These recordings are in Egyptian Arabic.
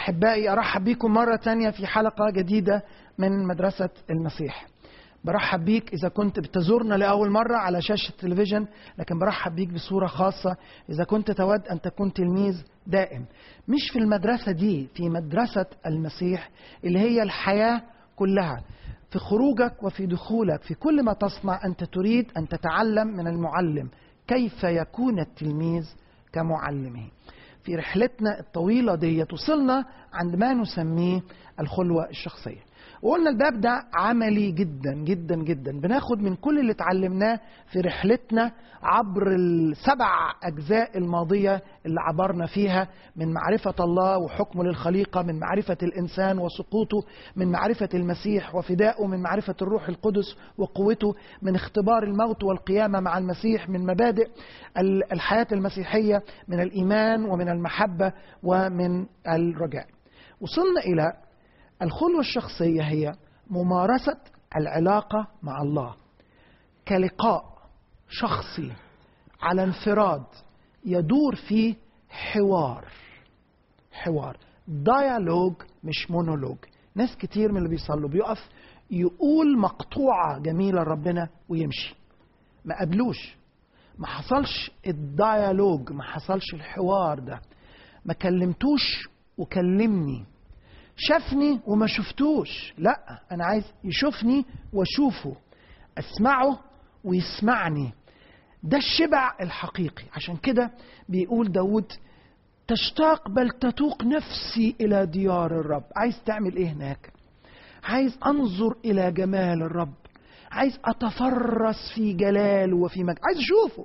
أحبائي أرحب بكم مرة تانية في حلقة جديدة من مدرسة المسيح برحب بيك إذا كنت بتزورنا لأول مرة على شاشة التلفزيون لكن برحب بيك بصورة خاصة إذا كنت تود أن تكون تلميذ دائم مش في المدرسة دي في مدرسة المسيح اللي هي الحياة كلها في خروجك وفي دخولك في كل ما تصنع أنت تريد أن تتعلم من المعلم كيف يكون التلميذ كمعلمه في رحلتنا الطويلة دي وصلنا عند ما نسميه الخلوة الشخصية وقلنا الباب ده عملي جدا جدا جدا بناخد من كل اللي اتعلمناه في رحلتنا عبر السبع أجزاء الماضية اللي عبرنا فيها من معرفة الله وحكمه للخليقة من معرفة الإنسان وسقوطه من معرفة المسيح وفدائه من معرفة الروح القدس وقوته من اختبار الموت والقيامة مع المسيح من مبادئ الحياة المسيحية من الإيمان ومن المحبة ومن الرجاء وصلنا إلى الخلوة الشخصية هي ممارسة العلاقة مع الله كلقاء شخصي على انفراد يدور فيه حوار حوار ديالوج مش مونولوج ناس كتير من اللي بيصلوا بيقف يقول مقطوعة جميلة لربنا ويمشي ما قبلوش ما حصلش الديالوج ما حصلش الحوار ده ما كلمتوش وكلمني شافني وما شفتوش لا انا عايز يشوفني واشوفه اسمعه ويسمعني ده الشبع الحقيقي عشان كده بيقول داود تشتاق بل تتوق نفسي الى ديار الرب عايز تعمل ايه هناك عايز انظر الى جمال الرب عايز اتفرس في جلاله وفي مجد عايز اشوفه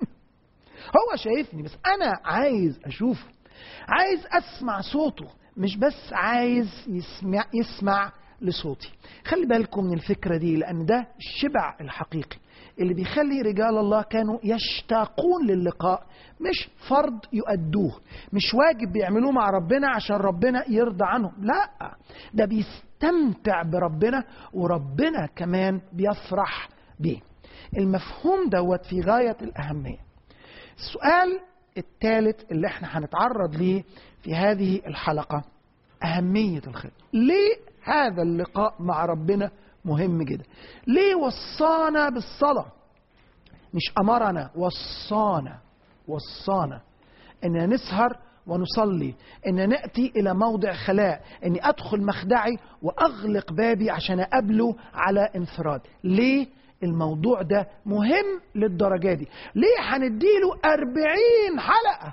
هو شايفني بس انا عايز اشوفه عايز اسمع صوته مش بس عايز يسمع يسمع لصوتي خلي بالكم من الفكرة دي لأن ده الشبع الحقيقي اللي بيخلي رجال الله كانوا يشتاقون للقاء مش فرض يؤدوه مش واجب بيعملوه مع ربنا عشان ربنا يرضى عنهم لا ده بيستمتع بربنا وربنا كمان بيفرح بيه المفهوم دوت في غاية الأهمية السؤال الثالث اللي احنا هنتعرض ليه في هذه الحلقة أهمية الخدمة ليه هذا اللقاء مع ربنا مهم جدا ليه وصانا بالصلاة مش أمرنا وصانا وصانا إننا نسهر ونصلي إن نأتي إلى موضع خلاء إني أدخل مخدعي وأغلق بابي عشان أقابله على انفراد ليه الموضوع ده مهم للدرجة دي ليه هنديله أربعين حلقة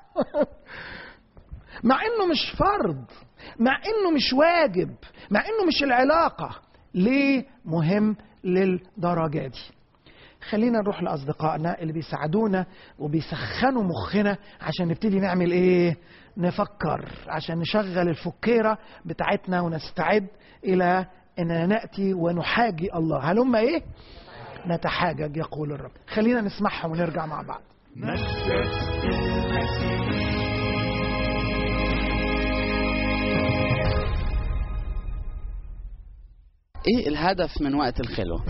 مع انه مش فرض مع انه مش واجب مع انه مش العلاقة ليه مهم للدرجة دي خلينا نروح لأصدقائنا اللي بيساعدونا وبيسخنوا مخنا عشان نبتدي نعمل ايه نفكر عشان نشغل الفكيرة بتاعتنا ونستعد إلى أننا نأتي ونحاجي الله هل هم ايه نتحاجج يقول الرب خلينا نسمعها ونرجع مع بعض ايه الهدف من وقت الخلوة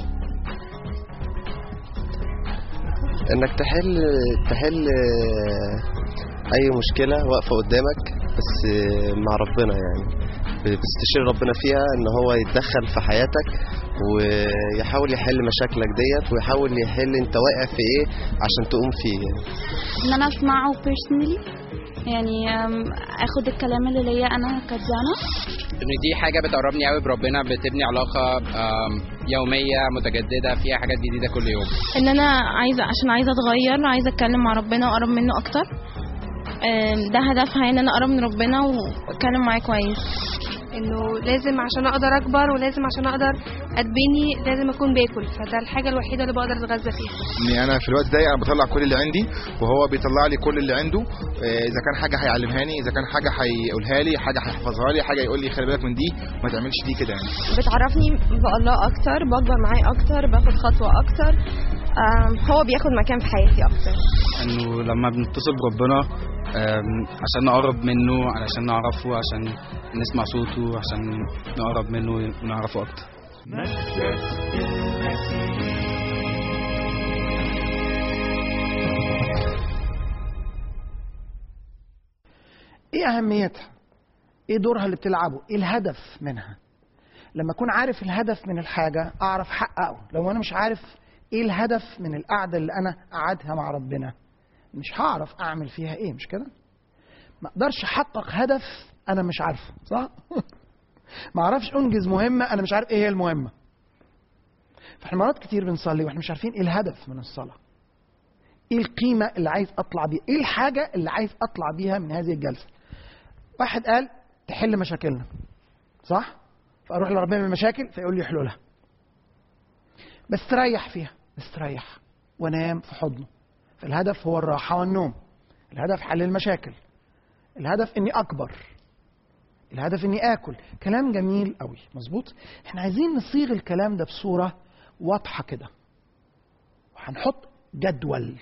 انك تحل تحل اي مشكله واقفه قدامك بس مع ربنا يعني بتستشير ربنا فيها ان هو يتدخل في حياتك ويحاول يحل مشاكلك ديت ويحاول يحل انت واقع في ايه عشان تقوم فيه يعني. ان انا اسمعه بيرسونالي يعني اخد الكلام اللي ليا انا كاتزانا ان دي حاجه بتقربني قوي بربنا بتبني علاقه يوميه متجدده فيها حاجات جديده كل يوم ان انا عايزه عشان عايزه اتغير عايزه اتكلم مع ربنا واقرب منه اكتر ده هدفها ان انا اقرب من ربنا واتكلم معاه كويس انه لازم عشان اقدر اكبر ولازم عشان اقدر اتبني لازم اكون باكل فده الحاجه الوحيده اللي بقدر اتغذى فيها اني انا في الوقت ده انا بطلع كل اللي عندي وهو بيطلع لي كل اللي عنده اذا كان حاجه هيعلمها لي اذا كان حاجه هيقولها لي حاجه هيحفظها لي حاجه يقول لي خلي بالك من دي ما تعملش دي كده يعني بتعرفني بالله اكتر بكبر معاه اكتر باخد خطوه اكتر هو بياخد مكان في حياتي اكتر انه لما بنتصل بربنا عشان نقرب منه علشان نعرفه عشان نسمع صوته عشان نقرب منه ونعرفه اكتر ايه اهميتها ايه دورها اللي بتلعبه ايه الهدف منها لما اكون عارف الهدف من الحاجه اعرف احققه لو انا مش عارف ايه الهدف من القعده اللي انا قعدها مع ربنا مش هعرف اعمل فيها ايه مش كده ما اقدرش احقق هدف انا مش عارفه صح ما اعرفش انجز مهمه انا مش عارف ايه هي المهمه فاحنا مرات كتير بنصلي واحنا مش عارفين ايه الهدف من الصلاه ايه القيمه اللي عايز اطلع بيها ايه الحاجه اللي عايز اطلع بيها من هذه الجلسه واحد قال تحل مشاكلنا صح فاروح لربنا من المشاكل فيقول لي حلولها بس تريح فيها بس تريح وانام في حضنه فالهدف هو الراحه والنوم الهدف حل المشاكل الهدف اني اكبر الهدف اني اكل كلام جميل قوي مظبوط احنا عايزين نصيغ الكلام ده بصوره واضحه كده وهنحط جدول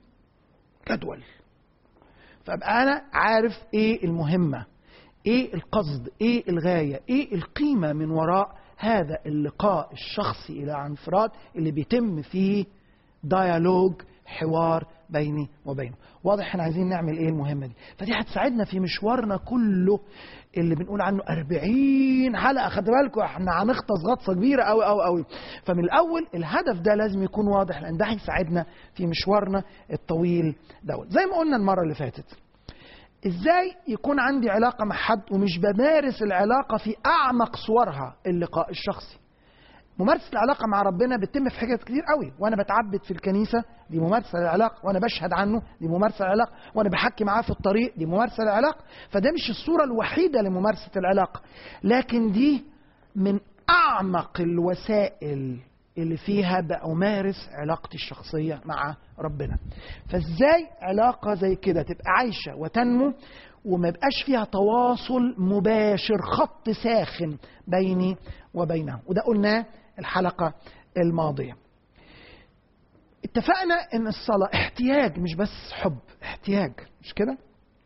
جدول فابقى انا عارف ايه المهمه ايه القصد ايه الغايه ايه القيمه من وراء هذا اللقاء الشخصي الى عن انفراد اللي بيتم فيه ديالوج حوار بيني وبينه واضح احنا عايزين نعمل ايه المهمه دي فدي هتساعدنا في مشوارنا كله اللي بنقول عنه 40 حلقه خدوا بالكم احنا هنغطس غطسه كبيره قوي قوي قوي فمن الاول الهدف ده لازم يكون واضح لان ده هيساعدنا في مشوارنا الطويل دوت زي ما قلنا المره اللي فاتت ازاي يكون عندي علاقه مع حد ومش بمارس العلاقه في اعمق صورها اللقاء الشخصي ممارسه العلاقه مع ربنا بتتم في حاجات كتير قوي وانا بتعبد في الكنيسه دي ممارسه للعلاقه وانا بشهد عنه دي ممارسه للعلاقه وانا بحكي معاه في الطريق دي ممارسه للعلاقه فده مش الصوره الوحيده لممارسه العلاقه لكن دي من اعمق الوسائل اللي فيها بأمارس علاقتي الشخصية مع ربنا فازاي علاقة زي كده تبقى عايشة وتنمو وما يبقاش فيها تواصل مباشر خط ساخن بيني وبينه وده قلناه الحلقة الماضية اتفقنا ان الصلاة احتياج مش بس حب احتياج مش كده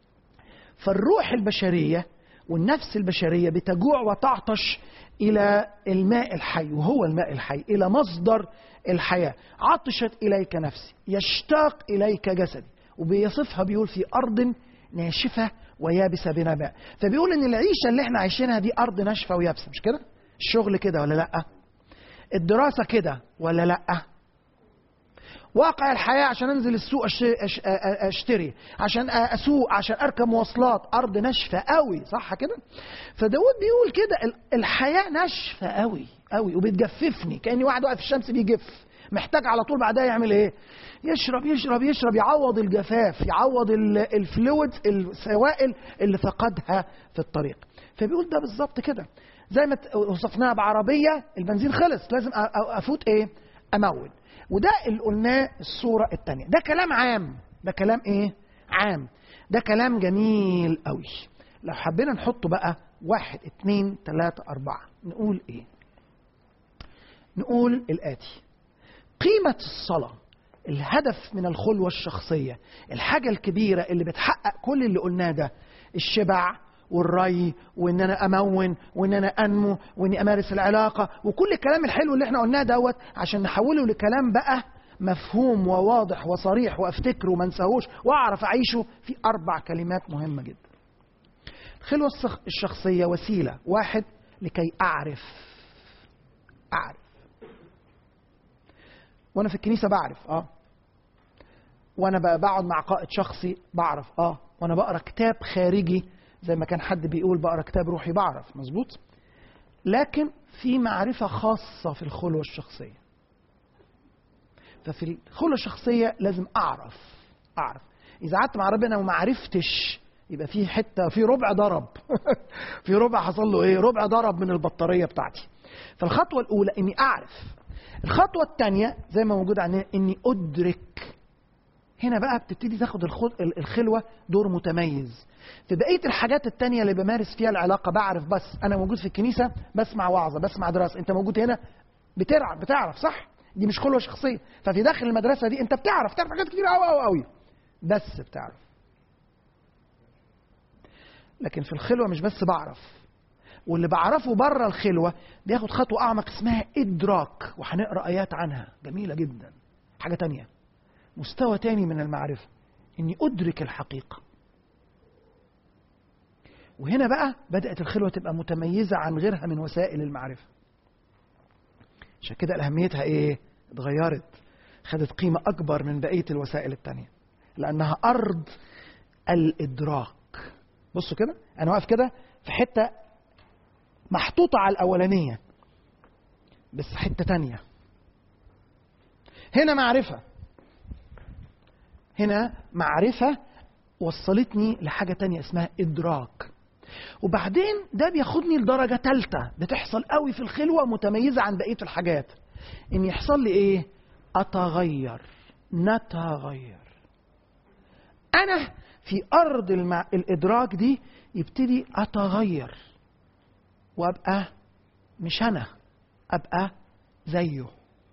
فالروح البشرية والنفس البشرية بتجوع وتعطش إلى الماء الحي وهو الماء الحي إلى مصدر الحياة عطشت إليك نفسي يشتاق إليك جسدي وبيصفها بيقول في أرض ناشفة ويابسة بنا ماء فبيقول إن العيشة اللي احنا عايشينها دي أرض ناشفة ويابسة مش كده الشغل كده ولا لأ الدراسة كده ولا لأ واقع الحياة عشان انزل السوق اشتري عشان اسوق عشان اركب مواصلات ارض ناشفة قوي صح كده فداود بيقول كده الحياة ناشفة قوي قوي وبتجففني كأني واحد واقف في الشمس بيجف محتاج على طول بعدها يعمل ايه يشرب يشرب يشرب يعوض الجفاف يعوض الفلويد السوائل اللي فقدها في الطريق فبيقول ده بالظبط كده زي ما وصفناها بعربية البنزين خلص لازم افوت ايه امون وده اللي قلناه الصورة الثانية ده كلام عام ده كلام ايه عام ده كلام جميل قوي لو حبينا نحطه بقى واحد اتنين تلاتة أربعة نقول ايه نقول الآتي قيمة الصلاة الهدف من الخلوة الشخصية الحاجة الكبيرة اللي بتحقق كل اللي قلناه ده الشبع والري وان انا امون وان انا انمو واني امارس العلاقه وكل الكلام الحلو اللي احنا قلناه دوت عشان نحوله لكلام بقى مفهوم وواضح وصريح وافتكره وما انساهوش واعرف اعيشه في اربع كلمات مهمه جدا. الخلوه الشخصيه وسيله واحد لكي اعرف اعرف وانا في الكنيسه بعرف اه وانا بقعد مع قائد شخصي بعرف اه وانا بقرا كتاب خارجي زي ما كان حد بيقول بقرا كتاب روحي بعرف مظبوط لكن في معرفة خاصة في الخلوة الشخصية ففي الخلوة الشخصية لازم أعرف أعرف إذا قعدت مع ربنا وما عرفتش يبقى في حتة في ربع ضرب في ربع حصل له إيه ربع ضرب من البطارية بتاعتي فالخطوة الأولى إني أعرف الخطوة الثانية زي ما موجود عندنا إني أدرك هنا بقى بتبتدي تاخد الخلوة دور متميز في بقيه الحاجات التانية اللي بمارس فيها العلاقه بعرف بس انا موجود في الكنيسه بسمع وعظه بسمع دراسه انت موجود هنا بتعرف بتعرف صح دي مش خلوه شخصيه ففي داخل المدرسه دي انت بتعرف تعرف حاجات كتير قوي قوي قوي بس بتعرف لكن في الخلوه مش بس بعرف واللي بعرفه بره الخلوه بياخد خطوه اعمق اسمها ادراك وهنقرا ايات عنها جميله جدا حاجه تانية مستوى تاني من المعرفه اني ادرك الحقيقه وهنا بقى بدات الخلوه تبقى متميزه عن غيرها من وسائل المعرفه عشان كده اهميتها ايه اتغيرت خدت قيمه اكبر من بقيه الوسائل التانية لانها ارض الادراك بصوا كده انا واقف كده في حته محطوطه على الاولانيه بس حته تانية هنا معرفه هنا معرفه وصلتني لحاجه تانية اسمها ادراك وبعدين ده بياخدني لدرجه ثالثه بتحصل قوي في الخلوه متميزه عن بقيه الحاجات ان يحصل لي ايه اتغير نتغير انا في ارض المع... الادراك دي يبتدي اتغير وابقى مش انا ابقى زيه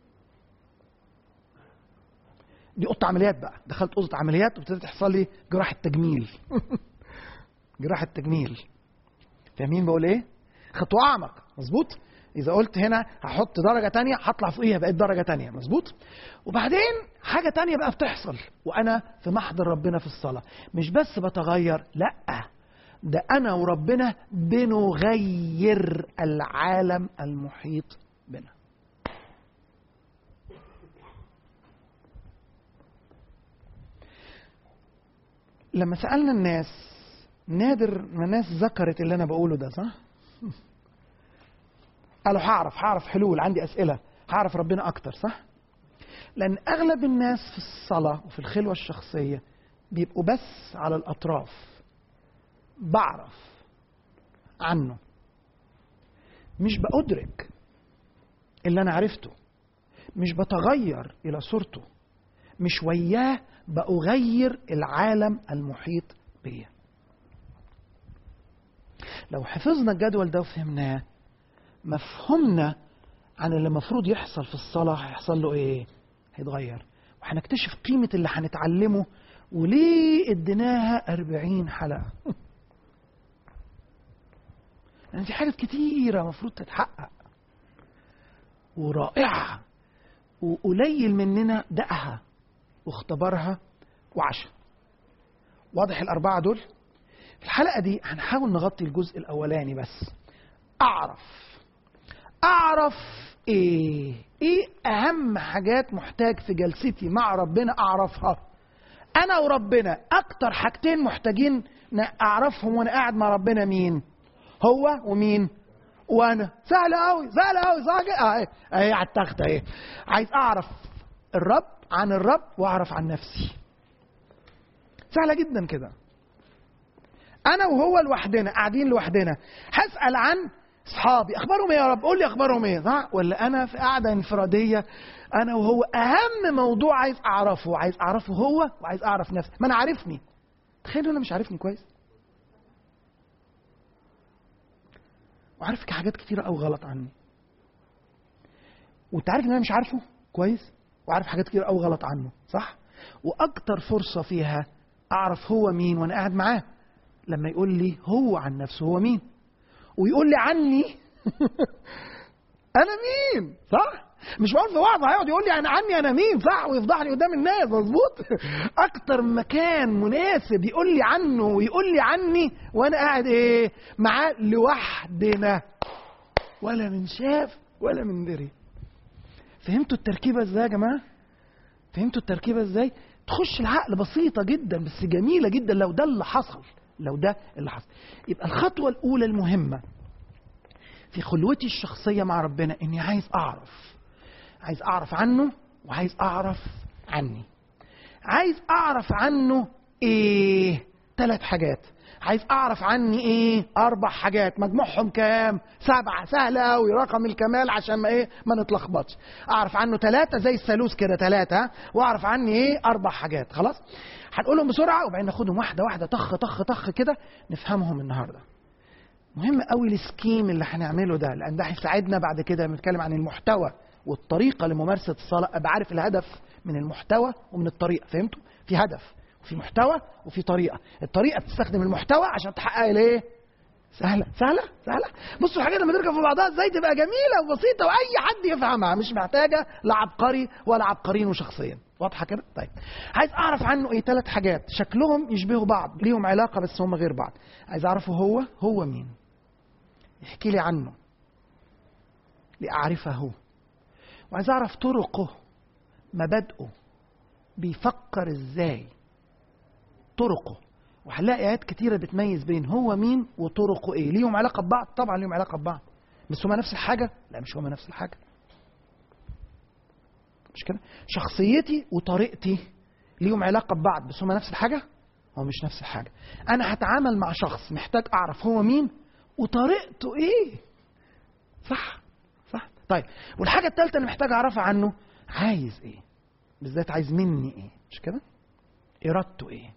دي اوضه عمليات بقى دخلت اوضه عمليات وابتدت تحصل لي جراحه تجميل جراحه تجميل فاهمين بقول ايه خطوه اعمق مظبوط اذا قلت هنا هحط درجه تانية هطلع فوقيها بقيت درجه تانية مظبوط وبعدين حاجه تانية بقى بتحصل وانا في محضر ربنا في الصلاه مش بس بتغير لا ده انا وربنا بنغير العالم المحيط بنا لما سالنا الناس نادر ما الناس ذكرت اللي انا بقوله ده صح قالوا هعرف هعرف حلول عندي اسئله هعرف ربنا اكتر صح لان اغلب الناس في الصلاه وفي الخلوه الشخصيه بيبقوا بس على الاطراف بعرف عنه مش بأدرك اللي أنا عرفته مش بتغير إلى صورته مش وياه بأغير العالم المحيط بيا لو حفظنا الجدول ده وفهمناه مفهومنا عن اللي المفروض يحصل في الصلاة هيحصل له ايه؟ هيتغير وهنكتشف قيمة اللي هنتعلمه وليه اديناها أربعين حلقة لأن في حاجات كتيرة المفروض تتحقق ورائعة وقليل مننا دقها واختبرها وعاشها واضح الأربعة دول في الحلقة دي هنحاول نغطي الجزء الأولاني بس أعرف أعرف إيه إيه أهم حاجات محتاج في جلستي مع ربنا أعرفها أنا وربنا أكتر حاجتين محتاجين أعرفهم وأنا قاعد مع ربنا مين هو ومين وانا سهلة قوي سهلة قوي صح كده اهي اهي على التخت اهي عايز اعرف الرب عن الرب واعرف عن نفسي سهلة جدا كده انا وهو لوحدنا قاعدين لوحدنا هسأل عن اصحابي اخبارهم ايه يا رب قول لي اخبارهم ايه صح ولا انا في قاعده انفراديه انا وهو اهم موضوع عايز اعرفه عايز اعرفه هو وعايز اعرف نفسي ما انا عارفني تخيل انا مش عارفني كويس وعارف حاجات كتيرة أوي غلط عني وانت عارف ان انا مش عارفه كويس وعارف حاجات كتير أوي غلط عنه صح واكتر فرصة فيها اعرف هو مين وانا قاعد معاه لما يقول لي هو عن نفسه هو مين ويقول لي عني انا مين صح مش بقول في وعظه هيقعد يقول لي انا عني انا مين صح ويفضحني قدام الناس مظبوط اكتر مكان مناسب يقول لي عنه ويقول لي عني وانا قاعد ايه معاه لوحدنا ولا من شاف ولا من دري فهمتوا التركيبه ازاي يا جماعه فهمتوا التركيبه ازاي تخش العقل بسيطه جدا بس جميله جدا لو ده اللي حصل لو ده اللي حصل يبقى الخطوه الاولى المهمه في خلوتي الشخصيه مع ربنا اني عايز اعرف عايز اعرف عنه وعايز اعرف عني عايز اعرف عنه ايه ثلاث حاجات عايز اعرف عني ايه اربع حاجات مجموعهم كام سبعه سهله قوي رقم الكمال عشان ما ايه ما نتلخبطش اعرف عنه ثلاثه زي الثالوث كده ثلاثه واعرف عني ايه اربع حاجات خلاص هنقولهم بسرعه وبعدين ناخدهم واحده واحده طخ طخ طخ كده نفهمهم النهارده مهم قوي السكيم اللي هنعمله ده لان ده هيساعدنا بعد كده بنتكلم عن المحتوى والطريقه لممارسه الصلاه ابقى عارف الهدف من المحتوى ومن الطريقه فهمتوا في هدف وفي محتوى وفي طريقه الطريقه بتستخدم المحتوى عشان تحقق الايه سهله سهله سهله بصوا الحاجات لما تركب في بعضها ازاي تبقى جميله وبسيطه واي حد يفهمها مش محتاجه لا عبقري ولا عبقريين وشخصيا واضحه كده طيب عايز اعرف عنه ايه ثلاث حاجات شكلهم يشبهوا بعض ليهم علاقه بس هم غير بعض عايز اعرفه هو هو مين يحكي لي عنه لاعرفه وعايز اعرف طرقه مبادئه بيفكر ازاي طرقه وهنلاقي ايات كتيره بتميز بين هو مين وطرقه ايه ليهم علاقه ببعض طبعا ليهم علاقه ببعض بس هما نفس الحاجه لا مش هما نفس الحاجه مش كده شخصيتي وطريقتي ليهم علاقه ببعض بس هما نفس الحاجه هو مش نفس الحاجه انا هتعامل مع شخص محتاج اعرف هو مين وطريقته ايه صح صح طيب والحاجه الثالثه اللي محتاج اعرفها عنه عايز ايه بالذات عايز مني ايه مش كده ارادته ايه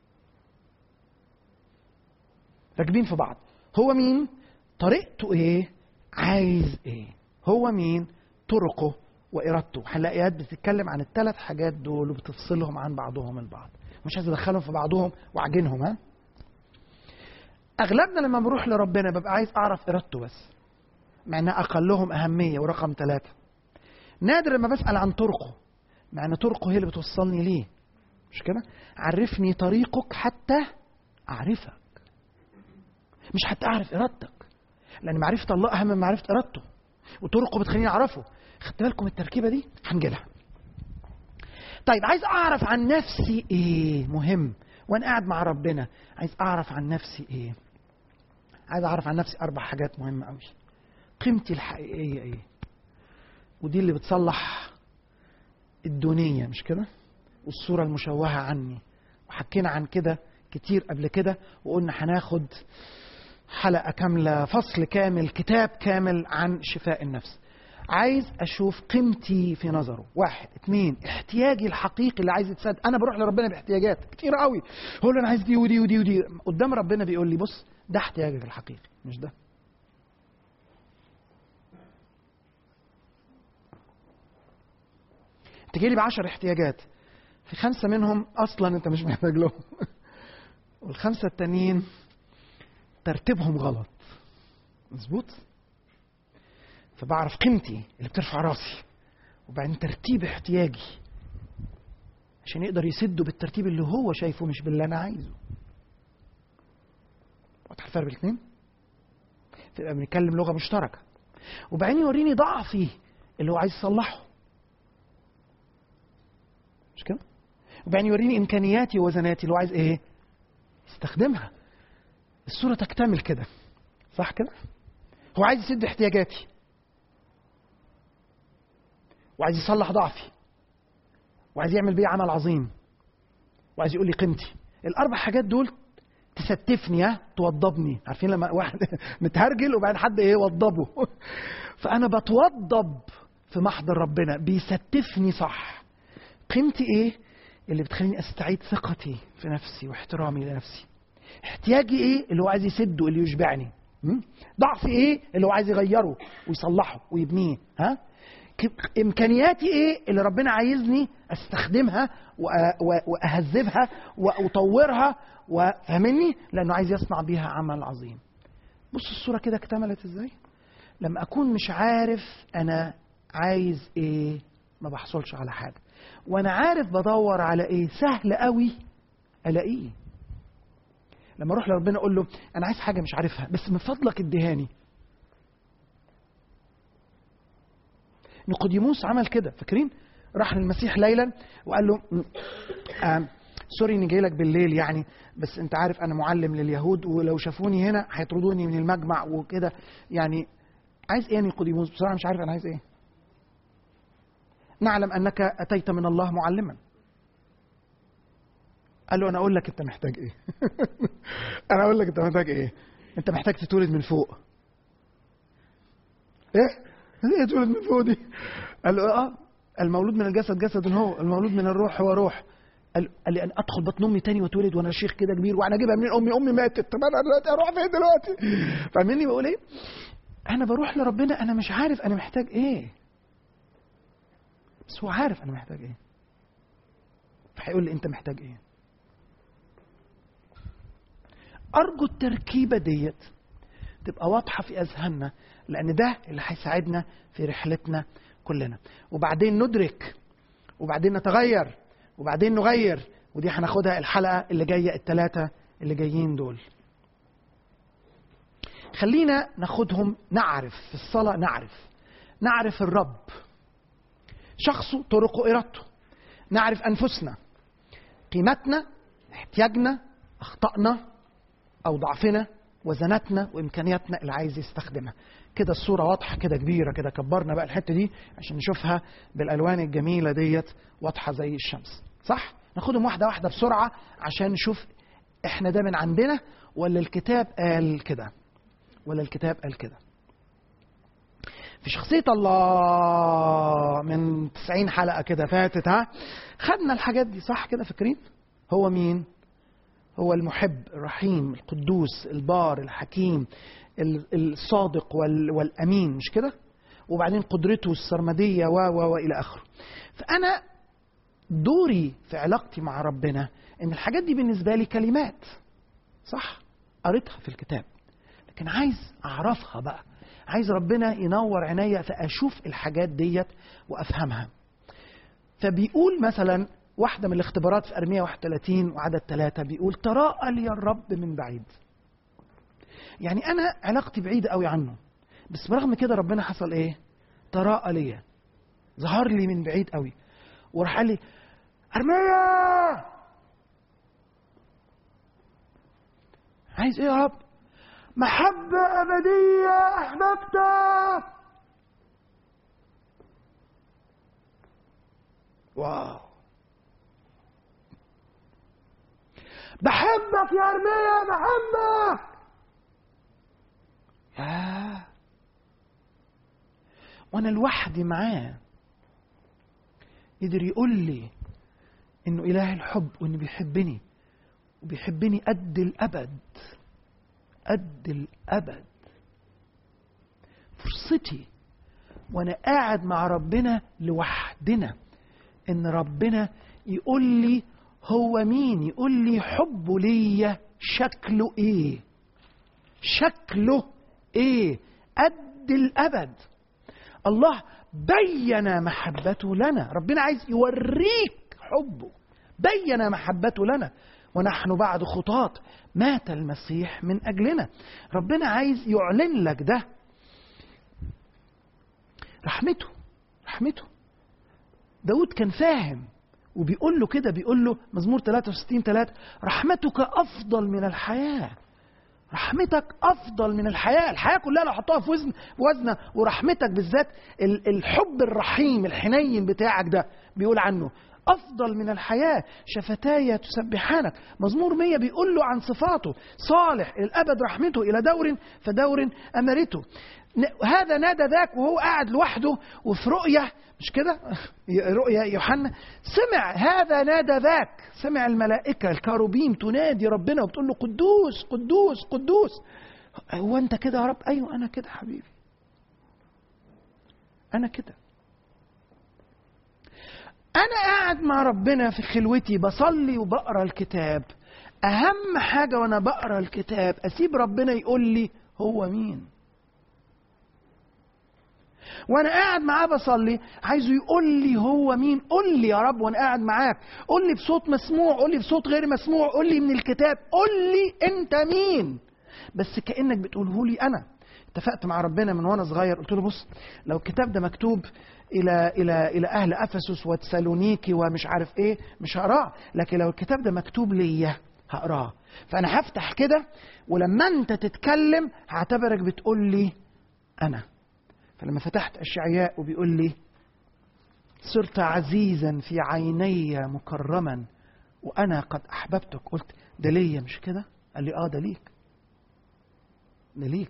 راكبين في بعض هو مين طريقته ايه عايز ايه هو مين طرقه وارادته هنلاقي ايات بتتكلم عن الثلاث حاجات دول وبتفصلهم عن بعضهم البعض مش عايز ادخلهم في بعضهم واعجنهم ها اغلبنا لما بنروح لربنا ببقى عايز اعرف ارادته بس مع انها اقلهم اهميه ورقم ثلاثه نادر لما بسال عن طرقه مع ان طرقه هي اللي بتوصلني ليه مش كده عرفني طريقك حتى اعرفك مش حتى اعرف ارادتك لان معرفه الله اهم من معرفه ارادته وطرقه بتخليني اعرفه خدت بالكم التركيبه دي هنجيلها طيب عايز اعرف عن نفسي ايه مهم وانا قاعد مع ربنا عايز اعرف عن نفسي ايه عايز اعرف عن نفسي اربع حاجات مهمه قوي قيمتي الحقيقيه ايه ودي اللي بتصلح الدونيه مش كده والصوره المشوهه عني وحكينا عن كده كتير قبل كده وقلنا هناخد حلقه كامله فصل كامل كتاب كامل عن شفاء النفس عايز اشوف قيمتي في نظره واحد اتنين احتياجي الحقيقي اللي عايز يتسد انا بروح لربنا باحتياجات كتير قوي هو انا عايز دي ودي ودي ودي قدام ربنا بيقول لي بص ده احتياجك الحقيقي مش ده انت جاي لي بعشر احتياجات في خمسة منهم أصلا أنت مش محتاج لهم والخمسة التانيين ترتيبهم غلط مظبوط فبعرف قيمتي اللي بترفع راسي وبعدين ترتيب احتياجي عشان يقدر يسده بالترتيب اللي هو شايفه مش باللي انا عايزه واضح الفرق بين الاثنين تبقى بنتكلم لغه مشتركه وبعدين يوريني ضعفي اللي هو عايز يصلحه مش كده وبعدين يوريني امكانياتي ووزناتي اللي هو عايز ايه يستخدمها الصوره تكتمل كده صح كده هو عايز يسد احتياجاتي وعايز يصلح ضعفي وعايز يعمل بيه عمل عظيم وعايز يقول لي قيمتي الاربع حاجات دول تستفني ها توضبني عارفين لما واحد متهرجل وبعدين حد ايه وضبه فانا بتوضب في محضر ربنا بيستفني صح قيمتي ايه اللي بتخليني استعيد ثقتي في نفسي واحترامي لنفسي احتياجي ايه اللي هو عايز يسده اللي يشبعني م? ضعفي ايه اللي هو عايز يغيره ويصلحه ويبنيه ها امكانياتي ايه اللي ربنا عايزني استخدمها واهذبها واطورها وفهمني لانه عايز يصنع بيها عمل عظيم بص الصوره كده اكتملت ازاي لما اكون مش عارف انا عايز ايه ما بحصلش على حاجه وانا عارف بدور على ايه سهل قوي الاقيه لما اروح لربنا اقول له انا عايز حاجه مش عارفها بس من فضلك اديهاني نيقوديموس عمل كده فاكرين راح للمسيح ليلا وقال له آه سوري اني جاي لك بالليل يعني بس انت عارف انا معلم لليهود ولو شافوني هنا هيطردوني من المجمع وكده يعني عايز ايه يا نيقوديموس بصراحه مش عارف انا عايز ايه نعلم انك اتيت من الله معلما قال له انا اقول لك انت محتاج ايه انا اقول لك انت محتاج ايه انت محتاج تتولد من فوق ايه ايه تولد من فوق دي قال له اه المولود من الجسد جسد هو المولود من الروح هو روح قال قال لي ان ادخل بطن امي تاني واتولد وانا شيخ كده كبير وانا اجيبها منين امي امي ماتت طب انا دلوقتي اروح فين دلوقتي فاهمني بقول ايه انا بروح لربنا انا مش عارف انا محتاج ايه بس هو عارف انا محتاج ايه فهيقول لي انت محتاج ايه ارجو التركيبه ديت تبقى واضحه في اذهاننا لان ده اللي هيساعدنا في رحلتنا كلنا وبعدين ندرك وبعدين نتغير وبعدين نغير ودي هناخدها الحلقه اللي جايه الثلاثه اللي جايين دول خلينا ناخدهم نعرف في الصلاه نعرف نعرف الرب شخصه طرقه ارادته نعرف انفسنا قيمتنا احتياجنا اخطائنا او ضعفنا وزناتنا وامكانياتنا اللي عايز يستخدمها كده الصوره واضحه كده كبيره كده كبرنا بقى الحته دي عشان نشوفها بالالوان الجميله ديت واضحه زي الشمس صح ناخدهم واحده واحده بسرعه عشان نشوف احنا ده من عندنا ولا الكتاب قال كده ولا الكتاب قال كده في شخصية الله من 90 حلقة كده فاتت ها خدنا الحاجات دي صح كده فاكرين هو مين هو المحب الرحيم القدوس البار الحكيم الصادق وال والأمين مش كده وبعدين قدرته السرمدية و و وإلى آخره فأنا دوري في علاقتي مع ربنا إن الحاجات دي بالنسبة لي كلمات صح قريتها في الكتاب لكن عايز أعرفها بقى عايز ربنا ينور عينيا فاشوف الحاجات ديت وافهمها فبيقول مثلا واحدة من الاختبارات في أرمية 31 وعدد ثلاثة بيقول تراءى لي الرب من بعيد يعني أنا علاقتي بعيدة قوي عنه بس برغم كده ربنا حصل إيه تراءى لي ظهر لي من بعيد قوي وراح قال لي أرمية عايز إيه يا رب محبة أبدية أحببتك واو بحبك يا أرمية بحبك يا وأنا لوحدي معاه قدر يقول لي إنه إله الحب وإنه بيحبني وبيحبني قد الأبد قد الأبد فرصتي وأنا قاعد مع ربنا لوحدنا إن ربنا يقول لي هو مين يقول لي حبه ليا شكله إيه شكله إيه قد الأبد الله بين محبته لنا ربنا عايز يوريك حبه بين محبته لنا ونحن بعد خطاة مات المسيح من أجلنا ربنا عايز يعلن لك ده رحمته رحمته داود كان فاهم وبيقول له كده بيقول له مزمور 63 3 رحمتك أفضل من الحياة رحمتك أفضل من الحياة الحياة كلها لو حطوها في وزن وزنة ورحمتك بالذات الحب الرحيم الحنين بتاعك ده بيقول عنه أفضل من الحياة شفتاي تسبحانك مزمور مية بيقول له عن صفاته صالح الأبد رحمته إلى دور فدور أمرته هذا نادى ذاك وهو قاعد لوحده وفي رؤية مش كده رؤية يوحنا سمع هذا نادى ذاك سمع الملائكة الكاروبيم تنادي ربنا وبتقول له قدوس قدوس قدوس هو أنت كده يا رب أيوه أنا كده حبيبي أنا كده أنا قاعد مع ربنا في خلوتي بصلي وبقرا الكتاب أهم حاجة وأنا بقرا الكتاب أسيب ربنا يقول لي هو مين وانا قاعد معاه بصلي عايزه يقول لي هو مين قول لي يا رب وانا قاعد معاك قول لي بصوت مسموع قول لي بصوت غير مسموع قول لي من الكتاب قول لي انت مين بس كانك بتقوله لي انا اتفقت مع ربنا من وانا صغير قلت له بص لو الكتاب ده مكتوب الى الى الى اهل افسس وتسالونيكي ومش عارف ايه مش هقراه لكن لو الكتاب ده مكتوب ليا هقراه فانا هفتح كده ولما انت تتكلم هعتبرك بتقول لي انا فلما فتحت اشعياء وبيقول لي صرت عزيزا في عيني مكرما وانا قد احببتك قلت ده ليا مش كده قال لي اه ده ليك ده ليك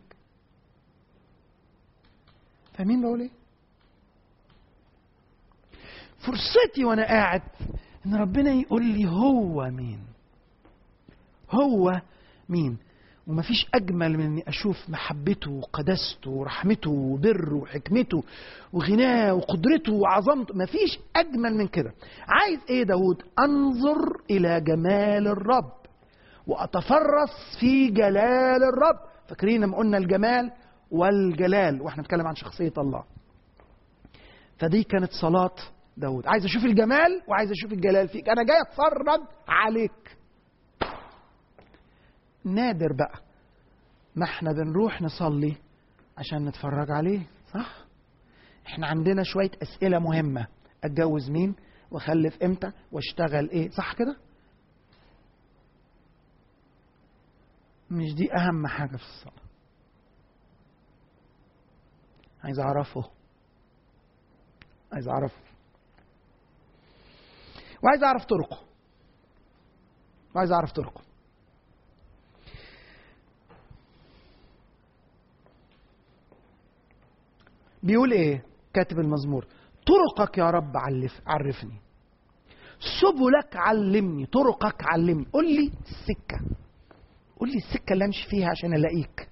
فاهمين بقول ايه فرصتي وانا قاعد ان ربنا يقول لي هو مين هو مين ومفيش أجمل من إني أشوف محبته وقداسته ورحمته وبره وحكمته وغناه وقدرته وعظمته مفيش أجمل من كده عايز إيه داود أنظر إلى جمال الرب وأتفرس في جلال الرب فاكرين لما قلنا الجمال والجلال واحنا بنتكلم عن شخصيه الله فدي كانت صلاه داود عايز اشوف الجمال وعايز اشوف الجلال فيك انا جاي اتفرج عليك نادر بقى ما احنا بنروح نصلي عشان نتفرج عليه صح احنا عندنا شويه اسئله مهمه اتجوز مين واخلف امتى واشتغل ايه صح كده مش دي اهم حاجه في الصلاه عايز اعرفه عايز اعرفه وعايز اعرف طرقه وعايز اعرف طرقه بيقول ايه كاتب المزمور طرقك يا رب علف عرفني سبلك علمني طرقك علمني قول لي السكة قول لي السكة اللي امشي فيها عشان الاقيك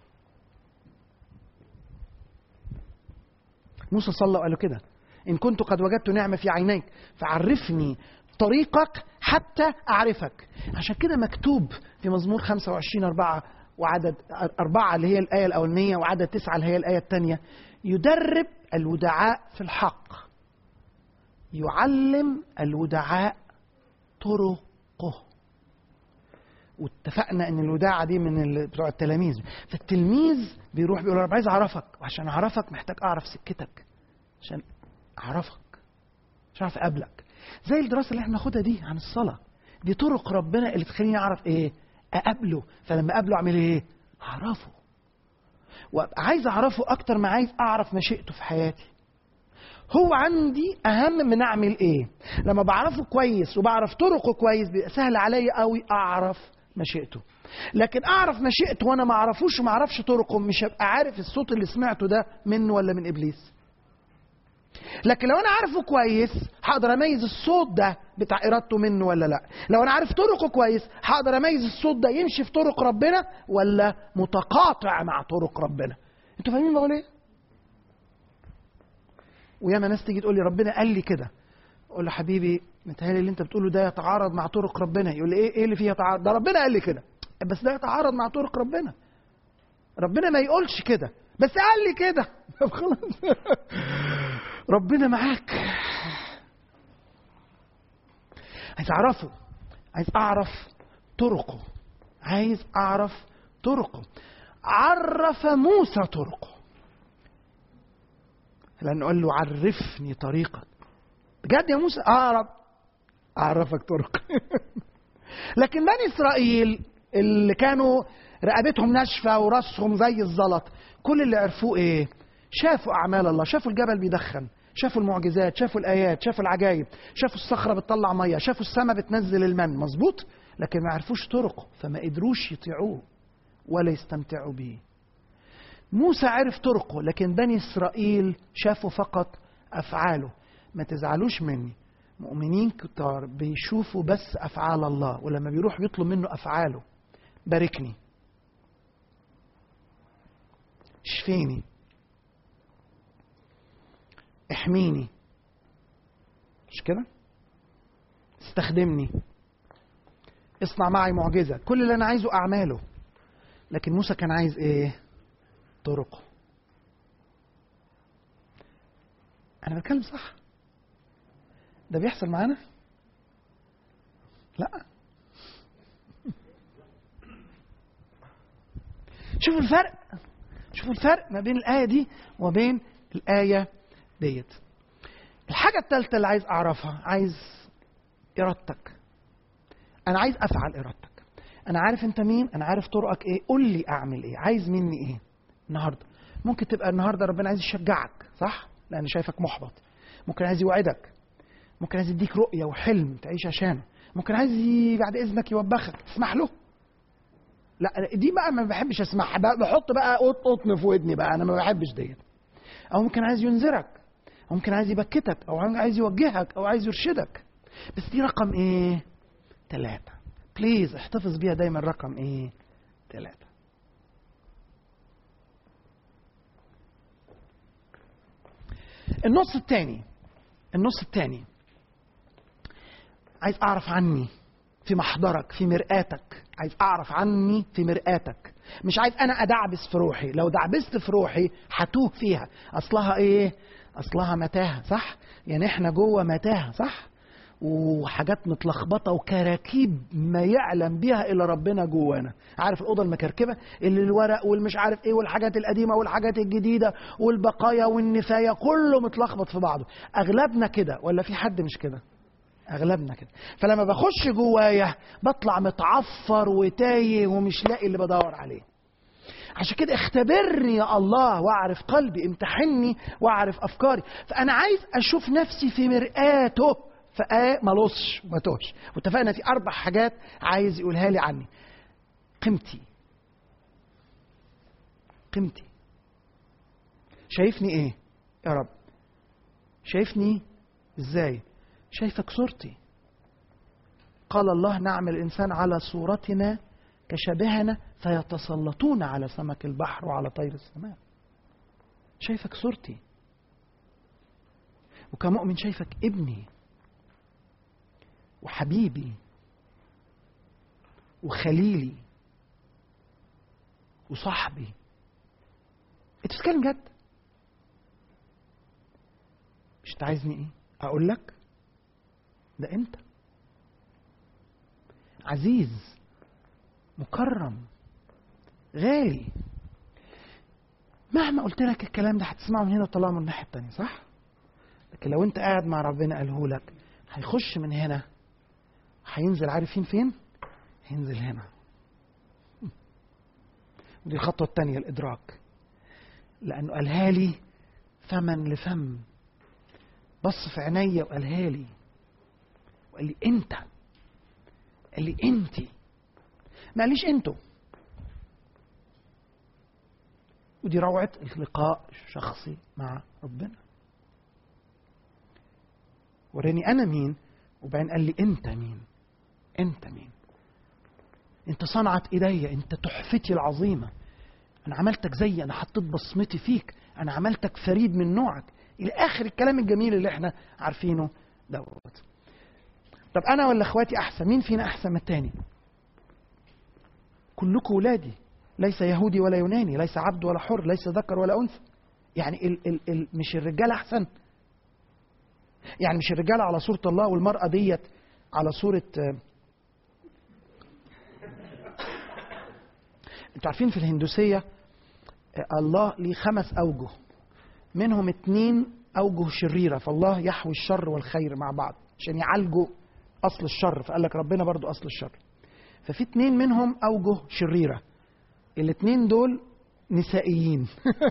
موسى صلى وقال له كده ان كنت قد وجدت نعمة في عينيك فعرفني طريقك حتى اعرفك عشان كده مكتوب في مزمور 25 4 وعدد أربعة اللي هي الآية الأولانية وعدد تسعة اللي هي الآية الثانية يدرب الودعاء في الحق يعلم الودعاء طرقه واتفقنا ان الوداعة دي من ال- بتوع التلاميذ فالتلميذ بيروح بيقول انا عايز اعرفك وعشان اعرفك محتاج اعرف سكتك عشان اعرفك عشان اعرف اقابلك زي الدراسه اللي احنا بناخدها دي عن الصلاه دي طرق ربنا اللي تخليني اعرف ايه اقابله فلما اقابله اعمل ايه اعرفه وابقى عايز اعرفه اكتر ما عايز اعرف مشيئته في حياتي هو عندي اهم من اعمل ايه لما بعرفه كويس وبعرف طرقه كويس بيبقى سهل عليا قوي اعرف مشيئته لكن اعرف مشيئته وانا ما اعرفوش وما اعرفش طرقه مش هبقى عارف الصوت اللي سمعته ده منه ولا من ابليس لكن لو انا عارفه كويس هقدر اميز الصوت ده بتاع ارادته منه ولا لا لو انا عارف طرقه كويس هقدر اميز الصوت ده يمشي في طرق ربنا ولا متقاطع مع طرق ربنا انتوا فاهمين بقول ايه وياما ناس تيجي تقول لي ربنا قال لي كده اقول له حبيبي متهيألي اللي انت بتقوله ده يتعارض مع طرق ربنا يقول لي ايه ايه اللي فيه يتعارض ده ربنا قال لي كده بس ده يتعارض مع طرق ربنا ربنا ما يقولش كده بس قال لي كده طب خلاص ربنا معاك عايز اعرفه عايز اعرف طرقه عايز اعرف طرقه عرف موسى طرقه لانه قال له عرفني طريقك بجد يا موسى اه يا رب اعرفك طرق لكن بني اسرائيل اللي كانوا رقبتهم ناشفه وراسهم زي الزلط كل اللي عرفوه ايه شافوا اعمال الله شافوا الجبل بيدخن شافوا المعجزات شافوا الايات شافوا العجائب شافوا الصخره بتطلع ميه شافوا السماء بتنزل المن مظبوط لكن ما عرفوش طرقه فما قدروش يطيعوه ولا يستمتعوا بيه موسى عرف طرقه لكن بني اسرائيل شافوا فقط افعاله ما تزعلوش مني مؤمنين كتار بيشوفوا بس افعال الله ولما بيروح بيطلب منه افعاله باركني اشفيني احميني مش كده استخدمني اصنع معي معجزه كل اللي انا عايزه اعماله لكن موسى كان عايز ايه طرقه انا بتكلم صح ده بيحصل معانا لا شوفوا الفرق شوفوا الفرق ما بين الآية دي وبين الآية ديت الحاجة الثالثة اللي عايز أعرفها عايز إرادتك أنا عايز أفعل إرادتك أنا عارف أنت مين أنا عارف طرقك إيه قول لي أعمل إيه عايز مني إيه النهاردة ممكن تبقى النهاردة ربنا عايز يشجعك صح لأن شايفك محبط ممكن عايز يوعدك ممكن عايز يديك رؤية وحلم تعيش عشانه ممكن عايز ي- بعد إذنك يوبخك تسمح له لا دي بقى ما بحبش اسمعها بقى بحط بقى قط قطن في ودني بقى انا ما بحبش ديت او ممكن عايز ينذرك او ممكن عايز يبكتك او عايز يوجهك او عايز يرشدك بس دي رقم ايه ثلاثة بليز احتفظ بيها دايما رقم ايه ثلاثة النص الثاني النص الثاني عايز اعرف عني في محضرك في مرآتك عايز اعرف عني في مرآتك مش عايز انا ادعبس في روحي لو دعبست في روحي هتوه فيها اصلها ايه اصلها متاهه صح يعني احنا جوه متاهه صح وحاجات متلخبطه وكراكيب ما يعلم بها الا ربنا جوانا عارف الاوضه المكركبه اللي الورق والمش عارف ايه والحاجات القديمه والحاجات الجديده والبقايا والنفايه كله متلخبط في بعضه اغلبنا كده ولا في حد مش كده اغلبنا كده فلما بخش جوايا بطلع متعفر وتايه ومش لاقي اللي بدور عليه عشان كده اختبرني يا الله واعرف قلبي امتحني واعرف افكاري فانا عايز اشوف نفسي في مرآته فآه ما لصش وما توهش واتفقنا في اربع حاجات عايز يقولها لي عني قيمتي قيمتي شايفني ايه يا رب شايفني ازاي شايفك صورتي قال الله نعمل الانسان على صورتنا كشبهنا فيتسلطون على سمك البحر وعلى طير السماء شايفك صورتي وكمؤمن شايفك ابني وحبيبي وخليلي وصاحبي انت بتتكلم جد مش انت عايزني ايه اقول لك ده انت عزيز مكرم غالي مهما قلت لك الكلام ده هتسمعه من هنا وتطلعه من الناحيه التانيه صح لكن لو انت قاعد مع ربنا قاله لك هيخش من هنا هينزل عارفين فين هينزل هنا ودي الخطوه الثانيه الادراك لانه قالها لي فما لفم بص في عينيا وقالها لي وقال لي انت قال لي انت ما قاليش انتوا ودي روعة اللقاء الشخصي مع ربنا وراني أنا مين وبعدين قال لي أنت مين أنت مين أنت صنعة إيديا أنت تحفتي العظيمة أنا عملتك زي أنا حطيت بصمتي فيك أنا عملتك فريد من نوعك إلى آخر الكلام الجميل اللي إحنا عارفينه دوت طب أنا ولا إخواتي أحسن مين فينا أحسن من التاني كلكم ولادي ليس يهودي ولا يوناني ليس عبد ولا حر ليس ذكر ولا انثى يعني ال ال ال مش الرجال احسن يعني مش الرجال على صوره الله والمراه ديت على صوره انتوا عارفين في الهندوسيه الله ليه خمس اوجه منهم اتنين اوجه شريره فالله يحوي الشر والخير مع بعض عشان يعالجوا اصل الشر فقال لك ربنا برضو اصل الشر ففي اتنين منهم اوجه شريره الاتنين دول نسائيين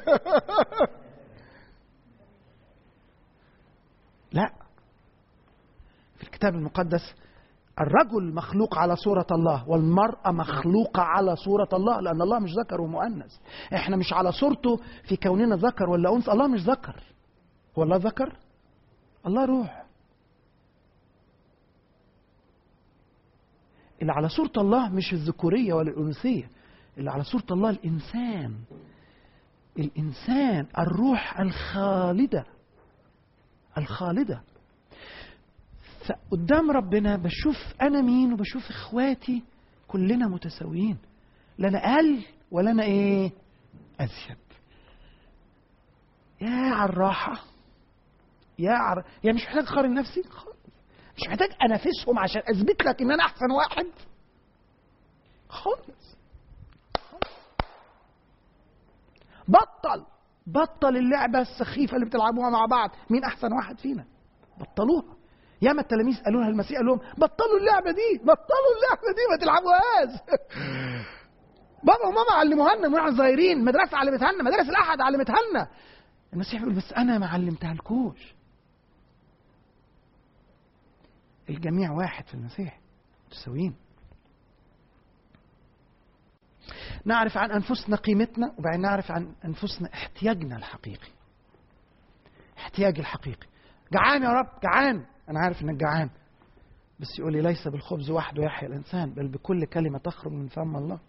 لا في الكتاب المقدس الرجل مخلوق على صورة الله والمرأة مخلوقة على صورة الله لأن الله مش ذكر ومؤنث احنا مش على صورته في كوننا ذكر ولا أنثى الله مش ذكر هو الله ذكر الله روح اللي على صورة الله مش الذكورية ولا الأنوثية اللي على صورة الله الإنسان الإنسان الروح الخالدة الخالدة فقدام ربنا بشوف أنا مين وبشوف إخواتي كلنا متساويين لا أنا أقل ولا أنا إيه أزيد يا على الراحة يا عر... يعني مش محتاج أقارن نفسي خالص مش محتاج أنافسهم عشان أثبت لك إن أنا أحسن واحد خالص بطل بطل اللعبة السخيفة اللي بتلعبوها مع بعض مين أحسن واحد فينا بطلوها ياما التلاميذ قالوا لها المسيح قال لهم بطلوا اللعبة دي بطلوا اللعبة دي ما تلعبوهاش بابا وماما علموها لنا واحنا صغيرين مدرسة علمتها لنا مدارس الأحد علمتها لنا المسيح بيقول بس أنا ما علمتها لكوش الجميع واحد في المسيح متساويين نعرف عن انفسنا قيمتنا وبعدين نعرف عن انفسنا احتياجنا الحقيقي احتياج الحقيقي جعان يا رب جعان انا عارف انك جعان بس يقول لي ليس بالخبز وحده يحيا الانسان بل بكل كلمه تخرج من فم الله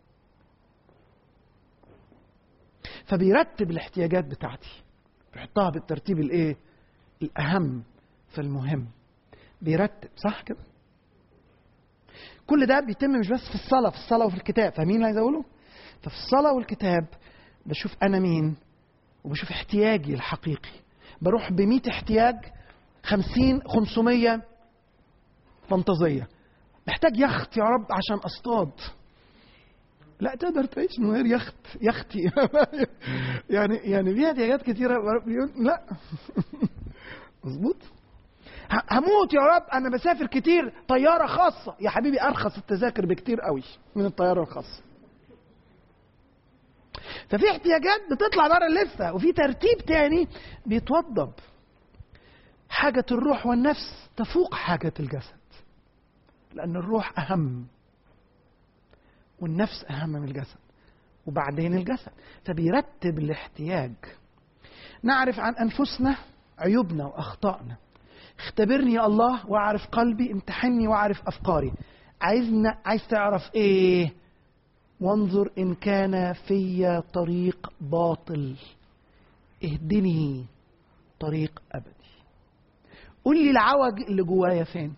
فبيرتب الاحتياجات بتاعتي بيحطها بالترتيب الايه الاهم فالمهم بيرتب صح كده كل ده بيتم مش بس في الصلاه في الصلاه وفي الكتاب فاهمين اللي عايز اقوله ففي الصلاه والكتاب بشوف انا مين وبشوف احتياجي الحقيقي بروح ب احتياج 50 500 فانتازيه محتاج يخت يا رب عشان اصطاد لا تقدر تعيش من غير يخت يختي يعني يعني في احتياجات كتيره بيقول لا مظبوط ه- هموت يا رب انا بسافر كتير طياره خاصه يا حبيبي ارخص التذاكر بكتير قوي من الطياره الخاصه ففي احتياجات بتطلع بره الليسته وفي ترتيب تاني بيتوضب حاجه الروح والنفس تفوق حاجه الجسد لان الروح اهم والنفس اهم من الجسد وبعدين الجسد فبيرتب الاحتياج نعرف عن انفسنا عيوبنا واخطائنا اختبرني يا الله واعرف قلبي امتحني واعرف افكاري عايزنا عايز تعرف ايه وانظر ان كان في طريق باطل اهدني طريق ابدي قول لي العوج اللي جوايا فين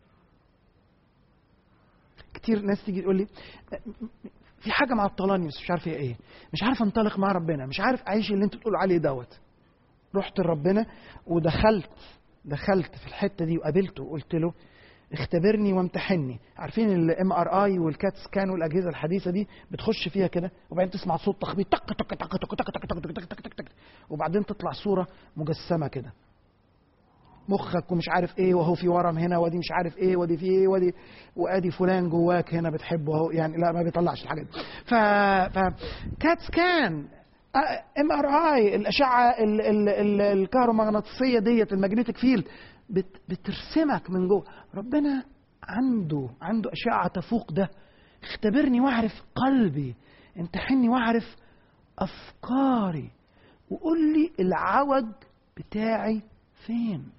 كتير ناس تيجي تقول لي في حاجه معطلاني بس مش عارف هي ايه مش عارف انطلق مع ربنا مش عارف اعيش اللي انت بتقولوا عليه دوت رحت لربنا ودخلت دخلت في الحته دي وقابلته وقلت له اختبرني وامتحني عارفين الام ار اي والكات سكان والاجهزه الحديثه دي بتخش فيها كده وبعدين تسمع صوت تخبيط تك تك تك تك تك تك تك تك تك تك تك وبعدين تطلع صوره مجسمه كده مخك ومش عارف ايه وهو في ورم هنا وادي مش عارف ايه وادي في ايه وادي وادي فلان جواك هنا بتحبه اهو يعني لا ما بيطلعش الحاجات دي ف ف كات سكان ام ار اي الاشعه ال- ال- ال- الكهرومغناطيسيه ديت الماجنتيك فيلد بت بترسمك من جوه ربنا عنده عنده اشعه تفوق ده اختبرني واعرف قلبي امتحني واعرف افكاري وقول لي العوج بتاعي فين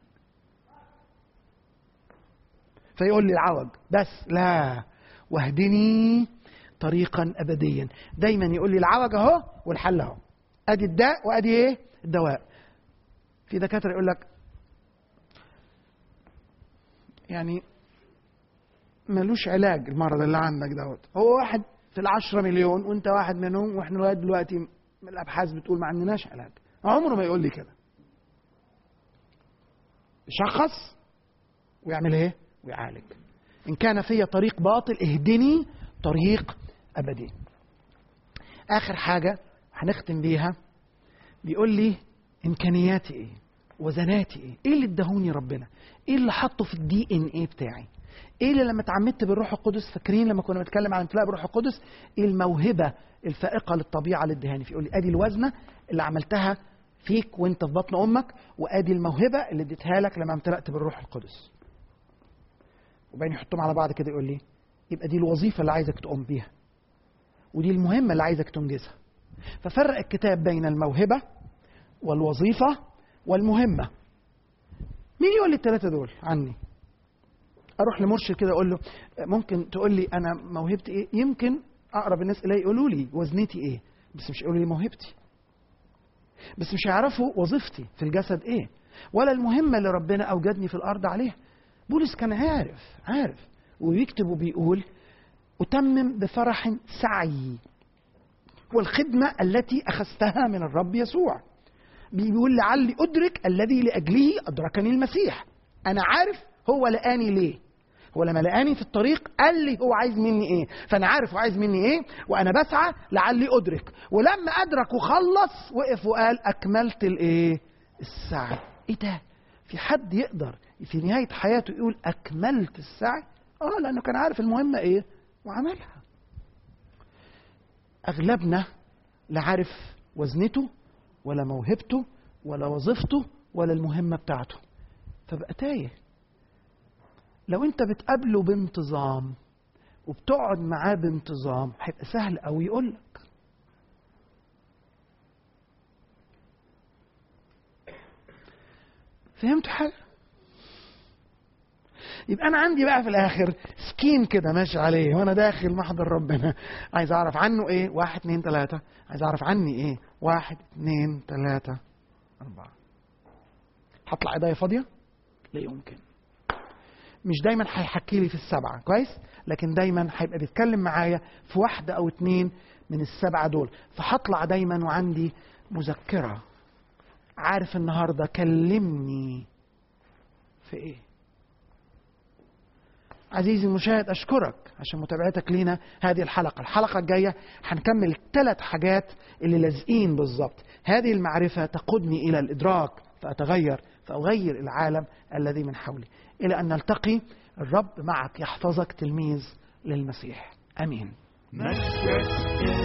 فيقول لي العوج بس لا واهدني طريقا ابديا دايما يقول لي العوج اهو والحل اهو ادي الداء وادي ايه الدواء في دكاتره يقول لك يعني ملوش علاج المرض اللي عندك دوت هو واحد في العشرة مليون وانت واحد منهم واحنا لغايه دلوقتي من الابحاث بتقول ما عندناش علاج عمره ما يقول لي كده يشخص ويعمل ايه ويعالج ان كان في طريق باطل اهدني طريق ابدي اخر حاجه هنختم بيها بيقول لي امكانياتي ايه وزناتي ايه ايه اللي ادهوني ربنا ايه اللي حطه في الدي ان ايه بتاعي ايه اللي لما اتعمدت بالروح القدس فاكرين لما كنا بنتكلم عن امتلاء بالروح القدس ايه الموهبه الفائقه للطبيعه اللي ادهاني فيه يقول لي ادي الوزنه اللي عملتها فيك وانت في بطن امك وادي الموهبه اللي اديتها لك لما امتلأت بالروح القدس وبعدين يحطهم على بعض كده يقول لي يبقى دي الوظيفه اللي عايزك تقوم بيها ودي المهمه اللي عايزك تنجزها ففرق الكتاب بين الموهبه والوظيفه والمهمه مين يقول لي الثلاثه دول عني اروح لمرشد كده اقول له ممكن تقول لي انا موهبتي ايه يمكن اقرب الناس الي يقولوا لي وزنتي ايه بس مش يقولوا لي موهبتي بس مش هيعرفوا وظيفتي في الجسد ايه ولا المهمه اللي ربنا اوجدني في الارض عليها بولس كان عارف عارف ويكتب وبيقول أتمم بفرح سعي والخدمة التي أخذتها من الرب يسوع بيقول لعلي أدرك الذي لأجله أدركني المسيح أنا عارف هو لقاني ليه هو لما لقاني في الطريق قال لي هو عايز مني ايه فانا عارف هو عايز مني ايه وانا بسعى لعلي ادرك ولما ادرك وخلص وقف وقال اكملت الايه السعي ايه ده في حد يقدر في نهايه حياته يقول اكملت السعي اه لانه كان عارف المهمه ايه وعملها اغلبنا لا عارف وزنته ولا موهبته ولا وظيفته ولا المهمه بتاعته فبقى تايه لو انت بتقابله بانتظام وبتقعد معاه بانتظام هيبقى سهل قوي يقول لك فهمتوا حاجه يبقى انا عندي بقى في الاخر سكيم كده ماشي عليه وانا داخل محضر ربنا عايز اعرف عنه ايه واحد اتنين تلاته عايز اعرف عني ايه واحد اتنين تلاته اربعه هطلع ايديا فاضيه لا يمكن مش دايما هيحكي لي في السبعه كويس لكن دايما هيبقى بيتكلم معايا في واحده او اتنين من السبعه دول فهطلع دايما وعندي مذكره عارف النهارده كلمني في ايه عزيزي المشاهد اشكرك عشان متابعتك لينا هذه الحلقه الحلقه الجايه هنكمل الثلاث حاجات اللي لازقين بالظبط هذه المعرفه تقودني الى الادراك فاتغير فاغير العالم الذي من حولي الى ان نلتقي الرب معك يحفظك تلميذ للمسيح امين مجدك